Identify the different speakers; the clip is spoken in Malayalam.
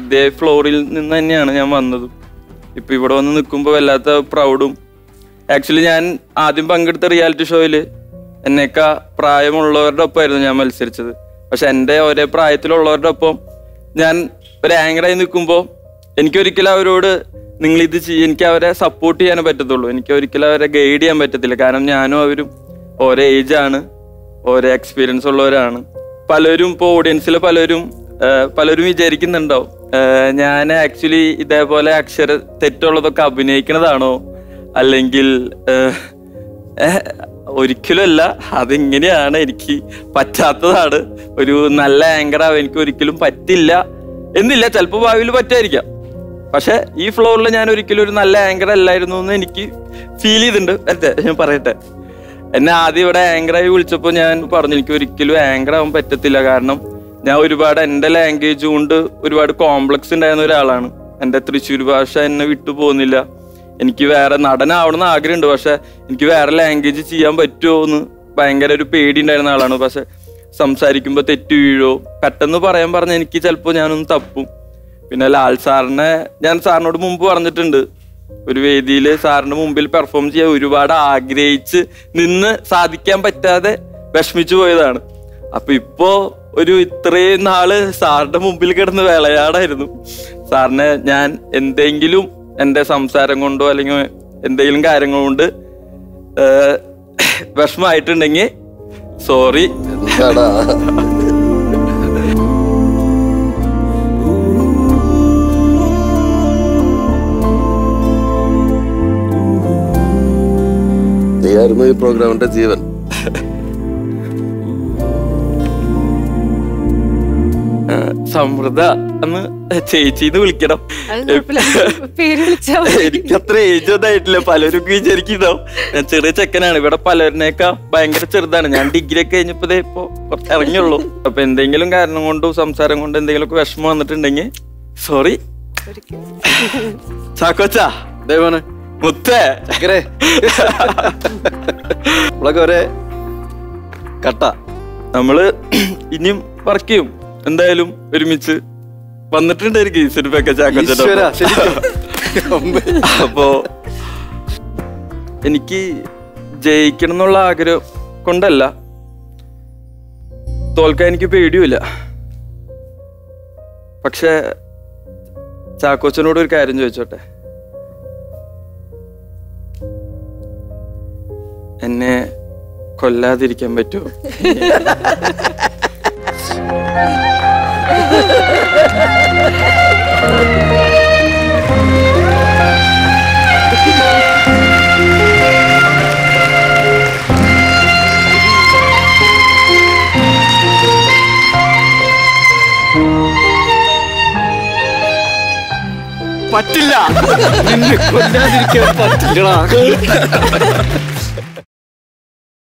Speaker 1: ഇതേ ഫ്ലോറിൽ നിന്ന് തന്നെയാണ് ഞാൻ വന്നത് ഇപ്പൊ ഇവിടെ വന്ന് നിൽക്കുമ്പോൾ വല്ലാത്ത പ്രൗഡും ആക്ച്വലി ഞാൻ ആദ്യം പങ്കെടുത്ത റിയാലിറ്റി ഷോയിൽ എന്നേക്കാ പ്രായമുള്ളവരുടെ ഒപ്പമായിരുന്നു ഞാൻ മത്സരിച്ചത് പക്ഷെ എൻ്റെ ഒരേ പ്രായത്തിലുള്ളവരുടെ ഒപ്പം ഞാൻ ഒരു ആങ്കറായി നിൽക്കുമ്പോൾ എനിക്കൊരിക്കലും അവരോട് നിങ്ങൾ ഇത് ചെയ്യ എനിക്ക് അവരെ സപ്പോർട്ട് ചെയ്യാനേ പറ്റത്തുള്ളൂ എനിക്ക് ഒരിക്കലും അവരെ ഗൈഡ് ചെയ്യാൻ പറ്റത്തില്ല കാരണം ഞാനും അവരും ഓരോ ഏജ് ആണ് ഓരോ എക്സ്പീരിയൻസ് ഉള്ളവരാണ് പലരും ഇപ്പോൾ ഓഡിയൻസിൽ പലരും ആ, പലരും വിചാരിക്കുന്നുണ്ടാവും ആ, ഞാൻ ആക്ച്വലി ഇതേപോലെ അക്ഷര തെറ്റുള്ളതൊക്കെ അഭിനയിക്കണതാണോ അല്ലെങ്കിൽ ആ, ഏഹ്, ഒരിക്കലുമല്ല അതിങ്ങനെയാണ് എനിക്ക് പറ്റാത്തതാണ് ഒരു നല്ല ആങ്കർ ആവാൻ എനിക്ക് ഒരിക്കലും പറ്റില്ല എന്നില്ല ചിലപ്പോൾ ഭാവിയിൽ പറ്റായിരിക്കാം പക്ഷെ ഈ ഫ്ലോറിൽ ഞാൻ ഒരിക്കലും ഒരു നല്ല ആങ്കർ അല്ലായിരുന്നു എന്ന് എനിക്ക് ഫീൽ ചെയ്തിട്ടുണ്ട് അല്ലേ ഞാൻ പറയട്ടെ എന്നെ ആദ്യം ഇവിടെ ആങ്കറായി വിളിച്ചപ്പോൾ ഞാൻ പറഞ്ഞു എനിക്ക് ഒരിക്കലും ആങ്കർ ആവാൻ പറ്റത്തില്ല കാരണം ഞാൻ ഒരുപാട് എൻ്റെ ലാംഗ്വേജ് കൊണ്ട് ഒരുപാട് കോംപ്ലക്സ് ഉണ്ടായിരുന്ന ഒരാളാണ് എൻ്റെ തൃശ്ശൂർ ഭാഷ എന്നെ വിട്ടു പോകുന്നില്ല എനിക്ക് വേറെ നടനാവണമെന്ന് ആഗ്രഹമുണ്ട് പക്ഷെ എനിക്ക് വേറെ ലാംഗ്വേജ് ചെയ്യാൻ പറ്റുമോ എന്ന് ഭയങ്കര ഒരു പേടി ഉണ്ടായിരുന്ന ആളാണ് പക്ഷെ സംസാരിക്കുമ്പോൾ തെറ്റ് വീഴോ പെട്ടെന്ന് പറയാൻ പറഞ്ഞ എനിക്ക് ചിലപ്പോൾ ഞാനൊന്ന് തപ്പും പിന്നെ ലാൽ സാറിനെ ഞാൻ സാറിനോട് മുമ്പ് പറഞ്ഞിട്ടുണ്ട് ഒരു വേദിയിൽ സാറിന്റെ മുമ്പിൽ പെർഫോം ചെയ്യാൻ ഒരുപാട് ആഗ്രഹിച്ച് നിന്ന് സാധിക്കാൻ പറ്റാതെ വിഷമിച്ചു പോയതാണ് അപ്പൊ ഇപ്പോ ഒരു ഇത്രയും നാള് സാറിന്റെ മുമ്പിൽ കിടന്ന് വിളയാടായിരുന്നു സാറിനെ ഞാൻ എന്തെങ്കിലും എൻ്റെ സംസാരം കൊണ്ടോ അല്ലെങ്കിൽ എന്തെങ്കിലും കാര്യങ്ങൾ കൊണ്ട് ഏഹ്, വിഷമമായിട്ടുണ്ടെങ്കിൽ സോറി
Speaker 2: എന്താടാ നീയായിരുന്നു ഈ പ്രോഗ്രാമിന്റെ ജീവൻ
Speaker 1: സമൃദ്ധ എന്ന് ചേച്ചിന്ന് വിളിക്കണം
Speaker 3: അത് കുഴപ്പമില്ല. പേര് വിളിച്ചാ മതി.
Speaker 1: എനിക്ക് അത്ര ഏജ് ഒന്നും ആയിട്ടില്ല പലരും വിചാരിക്കുന്നുണ്ടാവും ഞാൻ ചെറിയ ചെക്കനാണ് ഇവിടെ പലരിനേക്കാ ഭയങ്കര ചെറുതാണ് ഞാൻ ഡിഗ്രി ഒക്കെ കഴിഞ്ഞപ്പോ ദേ ഇപ്പൊ കുറച്ച് ഇറങ്ങിയുള്ളൂ അപ്പൊ എന്തെങ്കിലും കാരണം കൊണ്ടോ സംസാരം കൊണ്ട് എന്തെങ്കിലും ഒക്കെ വിഷമം വന്നിട്ടുണ്ടെങ്കിൽ സോറി ചാക്കോച്ചാ
Speaker 4: ദേവന്
Speaker 1: മുത്തേ
Speaker 4: ചക്കരെ നമ്മളൊക്കെ ഒരേ കട്ട
Speaker 1: നമ്മള് ഇനിയും വർക്ക് ചെയ്യും എന്തായാലും ഒരുമിച്ച് വന്നിട്ടുണ്ടായിരിക്കും ഈ സിനിമയൊക്കെ
Speaker 4: ഈശ്വര
Speaker 1: ചാക്കോച്ചാ
Speaker 4: ശരിക്കും അമ്പേ.
Speaker 1: അപ്പോ എനിക്ക് ജയിക്കണം എന്നുള്ള ആഗ്രഹം കൊണ്ടല്ല തോൽക്കാൻ എനിക്ക് പേടിയുമില്ല പക്ഷെ ചാക്കോച്ചനോട് ഒരു കാര്യം ചോദിച്ചോട്ടെ എന്നെ കൊല്ലാതിരിക്കാൻ പറ്റുമോ
Speaker 4: പറ്റില്ല നിന്നെ കൊല്ലാതിരിക്കാൻ പറ്റില്ലടാ